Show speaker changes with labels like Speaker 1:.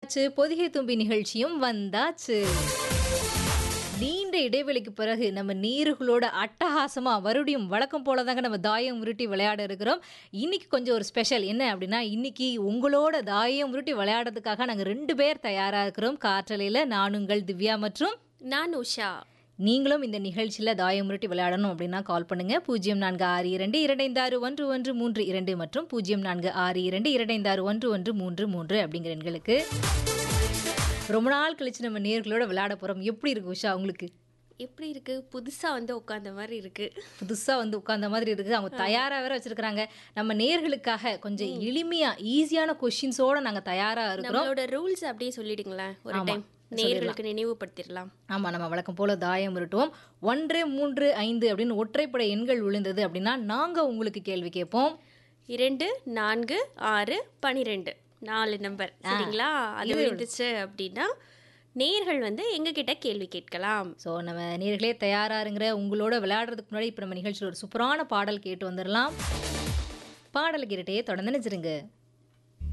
Speaker 1: ச்சு, பொதிகை தும்பி நிகழ்ச்சியும் வந்தாச்சு நீண்ட இடைவெளிக்கு பிறகு நம்ம நீர்களோட அட்டகாசமா மறுபடியும் வழக்கம் போல தாங்க நம்ம தாயம் உருட்டி விளையாட இருக்கிறோம் இன்னைக்கு கொஞ்சம் ஒரு ஸ்பெஷல் என்ன அப்படின்னா இன்னைக்கு உங்களோட தாயம் உருட்டி விளையாடுறதுக்காக நாங்கள் ரெண்டு பேர் தயாரா இருக்கிறோம் காற்றலையில் நானுங்கள் திவ்யா மற்றும்
Speaker 2: நான் உஷா
Speaker 1: நீங்களும் இந்த நிகழ்ச்சியில் தாயம் உருட்டி விளையாடணும் அப்படின்னா கால் பண்ணுங்க பூஜ்ஜியம் நான்கு ஆறு இரண்டு இரண்டைந்தாறு ஒன்று ஒன்று மூன்று இரண்டு மற்றும் பூஜ்ஜியம் நான்கு ஆறு இரண்டு இரண்டைந்தாறு ஒன்று ஒன்று மூன்று மூன்று அப்படிங்கிற எண்களுக்கு ரொம்ப நாள் கழிச்சு நம்ம நேர்களோட விளையாட போறோம் எப்படி இருக்கு உஷா உங்களுக்கு
Speaker 2: எப்படி இருக்கு புதுசா வந்து உட்காந்த மாதிரி இருக்கு
Speaker 1: புதுசா வந்து உட்கார்ந்த மாதிரி இருக்கு அவங்க தயாரா வேற வச்சிருக்காங்க நம்ம நேர்களுக்காக கொஞ்சம் எளிமையா ஈஸியான கொஸ்டின்ஸோட நாங்க தயாரா இருக்கிறோம்
Speaker 2: நம்மளோட ரூல்ஸ் அப்படியே சொல்லிடுங்களேன் ஒரு டைம் நேர்களுக்கு நினைவுபடுத்திடலாம்
Speaker 1: ஆமா நம்ம வழக்கம் போல தாயம் உருட்டுவோம் ஒன்று மூன்று ஐந்து அப்படின்னு ஒற்றைப்படை எண்கள் விழுந்தது அப்படின்னா நாங்க உங்களுக்கு கேள்வி கேட்போம்
Speaker 2: இரண்டு நான்கு ஆறு பனிரெண்டு நாலு நம்பர் சரிங்களா அது விழுந்துச்சு அப்படின்னா நேர்கள் வந்து எங்ககிட்ட கேள்வி கேட்கலாம்
Speaker 1: ஸோ நம்ம நேர்களே தயாராருங்கிற உங்களோட விளையாடுறதுக்கு முன்னாடி இப்போ நம்ம நிகழ்ச்சியில் ஒரு சூப்பரான பாடல் கேட்டு வந்துடலாம் பாடல் கேட்டுட்டே தொடர்ந்து நினைச்சிருங்க